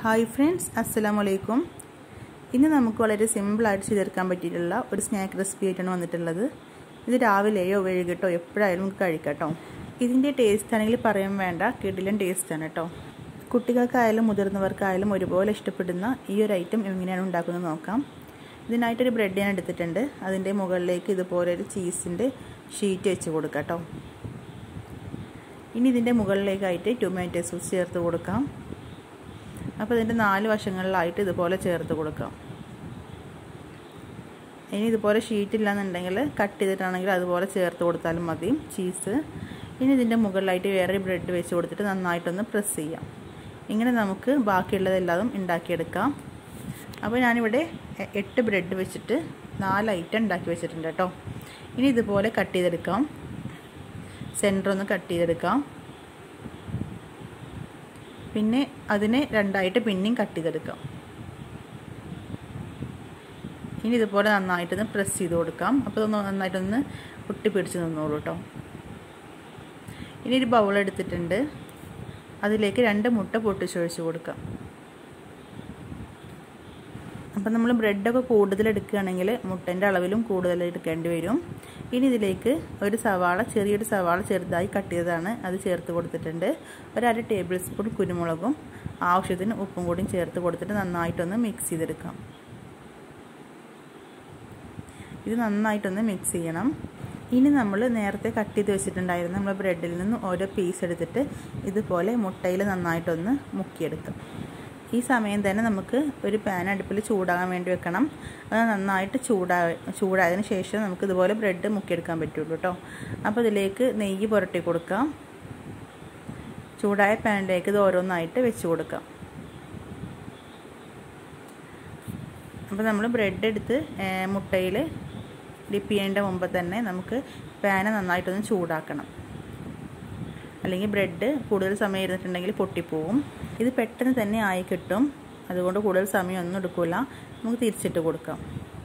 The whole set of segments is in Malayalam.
ഹായ് ഫ്രണ്ട്സ് അസ്സലാമു അലൈക്കും ഇന്ന് നമുക്ക് വളരെ സിമ്പിളായിട്ട് ചെയ്തെടുക്കാൻ പറ്റിയിട്ടുള്ള ഒരു സ്നാക്ക് റെസിപ്പി ആയിട്ടാണ് വന്നിട്ടുള്ളത് ഇത് രാവിലെയോ വൈകിട്ടോ എപ്പോഴായാലും നമുക്ക് കഴിക്കാം കേട്ടോ ഇതിൻ്റെ ടേസ്റ്റ് ആണെങ്കിൽ പറയാൻ വേണ്ട കിടിലൻ ടേസ്റ്റാണ് കേട്ടോ കുട്ടികൾക്കായാലും മുതിർന്നവർക്കായാലും ഒരുപോലെ ഇഷ്ടപ്പെടുന്ന ഈ ഒരു ഐറ്റം എങ്ങനെയാണ് ഉണ്ടാക്കുന്നത് നോക്കാം ഇതിനായിട്ടൊരു ബ്രെഡ് ഞാൻ എടുത്തിട്ടുണ്ട് അതിൻ്റെ മുകളിലേക്ക് ഇതുപോലെ ഒരു ചീസിൻ്റെ ഷീറ്റ് വെച്ച് കൊടുക്കാം കേട്ടോ ഇനി ഇതിൻ്റെ മുകളിലേക്കായിട്ട് ടൊമാറ്റോ സോസ് ചേർത്ത് കൊടുക്കാം അപ്പോൾ ഇതിൻ്റെ നാല് വശങ്ങളിലായിട്ട് ഇതുപോലെ ചേർത്ത് കൊടുക്കാം ഇനി ഇതുപോലെ ഷീറ്റ് ഇല്ലാന്നുണ്ടെങ്കിൽ കട്ട് ചെയ്തിട്ടാണെങ്കിൽ അതുപോലെ ചേർത്ത് കൊടുത്താലും മതി ചീസ് ഇനി ഇതിൻ്റെ മുകളിലായിട്ട് വേറെ ബ്രെഡ് വെച്ച് കൊടുത്തിട്ട് നന്നായിട്ടൊന്ന് പ്രസ് ചെയ്യാം ഇങ്ങനെ നമുക്ക് ബാക്കിയുള്ളതെല്ലാം ഉണ്ടാക്കിയെടുക്കാം അപ്പോൾ ഞാനിവിടെ എട്ട് ബ്രെഡ് വെച്ചിട്ട് നാല് ഐറ്റം ഉണ്ടാക്കി വെച്ചിട്ടുണ്ട് കേട്ടോ ഇനി ഇതുപോലെ കട്ട് ചെയ്തെടുക്കാം സെൻറ്റർ ഒന്ന് കട്ട് ചെയ്തെടുക്കാം പിന്നെ അതിനെ രണ്ടായിട്ട് പിന്നെയും കട്ട് ചെയ്തെടുക്കാം ഇനി ഇതുപോലെ നന്നായിട്ടൊന്ന് പ്രസ് ചെയ്ത് കൊടുക്കാം അപ്പോൾ ഒന്ന് നന്നായിട്ടൊന്ന് ഒട്ടി പിടിച്ച് നിന്നോളൂ കേട്ടോ ഇനി ഒരു ബൗൾ എടുത്തിട്ടുണ്ട് അതിലേക്ക് രണ്ട് മുട്ട പൊട്ടിച്ചൊഴിച്ച് കൊടുക്കാം അപ്പം നമ്മൾ ബ്രെഡൊക്കെ കൂടുതൽ എടുക്കുകയാണെങ്കിൽ മുട്ടൻ്റെ അളവിലും കൂടുതൽ എടുക്കേണ്ടി വരും ഇനി ഇതിലേക്ക് ഒരു സവാള ചെറിയൊരു സവാള ചെറുതായി കട്ട് ചെയ്തതാണ് അത് ചേർത്ത് കൊടുത്തിട്ടുണ്ട് ഒരു അര ടേബിൾ സ്പൂൺ കുരുമുളകും ആവശ്യത്തിന് ഉപ്പും കൂടിയും ചേർത്ത് കൊടുത്തിട്ട് നന്നായിട്ടൊന്ന് മിക്സ് ചെയ്തെടുക്കാം ഇത് നന്നായിട്ടൊന്ന് മിക്സ് ചെയ്യണം ഇനി നമ്മൾ നേരത്തെ കട്ട് ചെയ്ത് വെച്ചിട്ടുണ്ടായിരുന്ന നമ്മൾ ബ്രെഡിൽ നിന്ന് ഓരോ പീസ് എടുത്തിട്ട് ഇതുപോലെ മുട്ടയിൽ നന്നായിട്ടൊന്ന് മുക്കിയെടുക്കാം ഈ സമയം തന്നെ നമുക്ക് ഒരു പാൻ അടുപ്പിൽ ചൂടാകാൻ വേണ്ടി വെക്കണം അത് നന്നായിട്ട് ചൂടാ ചൂടായതിന് ശേഷം നമുക്ക് ഇതുപോലെ ബ്രെഡ് മുക്കിയെടുക്കാൻ പറ്റുള്ളൂ കേട്ടോ അപ്പോൾ ഇതിലേക്ക് നെയ്യ് പുരട്ടി കൊടുക്കാം ചൂടായ പാനിലേക്ക് ഇത് ഓരോന്നായിട്ട് വെച്ച് കൊടുക്കാം അപ്പോൾ നമ്മൾ ബ്രെഡ് എടുത്ത് മുട്ടയിൽ ഡിപ്പ് ചെയ്യേണ്ട മുമ്പ് തന്നെ നമുക്ക് പാന് നന്നായിട്ടൊന്ന് ചൂടാക്കണം അല്ലെങ്കിൽ ബ്രെഡ് കൂടുതൽ സമയം ഇരുന്നിട്ടുണ്ടെങ്കിൽ പൊട്ടിപ്പോവും ഇത് പെട്ടെന്ന് തന്നെ ആയി കിട്ടും അതുകൊണ്ട് കൂടുതൽ സമയം ഒന്നും എടുക്കില്ല നമുക്ക് തിരിച്ചിട്ട് കൊടുക്കാം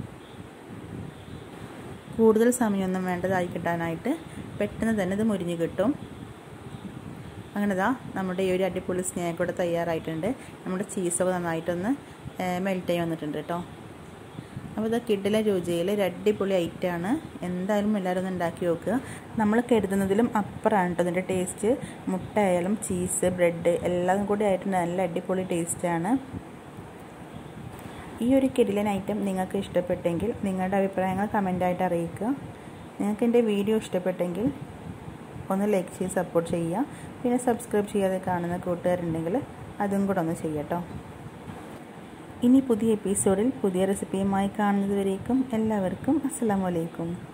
കൂടുതൽ സമയമൊന്നും വേണ്ടതായി കിട്ടാനായിട്ട് പെട്ടെന്ന് തന്നെ ഇത് മുരിഞ്ഞ് കിട്ടും അങ്ങനെ ഇതാ നമ്മുടെ ഈ ഒരു അടിപൊളി സ്നാക്ക് കൂടെ തയ്യാറായിട്ടുണ്ട് നമ്മുടെ ചീസൊക്കെ നന്നായിട്ടൊന്ന് മെൽറ്റ് ആയി വന്നിട്ടുണ്ട് കേട്ടോ അപ്പോൾ ഇത് കിഡിലെ രുചിയിൽ ഒരു അടിപൊളി ഐറ്റമാണ് എന്തായാലും എല്ലാവരും ഒന്ന് ഉണ്ടാക്കി നോക്കുക നമ്മൾ കരുതുന്നതിലും അപ്പുറമാണ് കേട്ടോ ഇതിൻ്റെ ടേസ്റ്റ് മുട്ട ആയാലും ചീസ് ബ്രെഡ് എല്ലാം കൂടി ആയിട്ട് നല്ല അടിപൊളി ടേസ്റ്റാണ് ഈ ഒരു കിഡിലൻ ഐറ്റം നിങ്ങൾക്ക് ഇഷ്ടപ്പെട്ടെങ്കിൽ നിങ്ങളുടെ അഭിപ്രായങ്ങൾ കമൻ്റായിട്ട് അറിയിക്കുക നിങ്ങൾക്ക് എൻ്റെ വീഡിയോ ഇഷ്ടപ്പെട്ടെങ്കിൽ ഒന്ന് ലൈക്ക് ചെയ്ത് സപ്പോർട്ട് ചെയ്യുക പിന്നെ സബ്സ്ക്രൈബ് ചെയ്യാതെ കാണുന്ന കൂട്ടുകാരുണ്ടെങ്കിൽ അതും കൂടെ ഒന്ന് ചെയ്യട്ടോ ഇനി പുതിയ എപ്പിസോഡിൽ പുതിയ റെസിപ്പിയുമായി കാണുന്നതുവരേക്കും എല്ലാവർക്കും അസ്സാം വലൈക്കും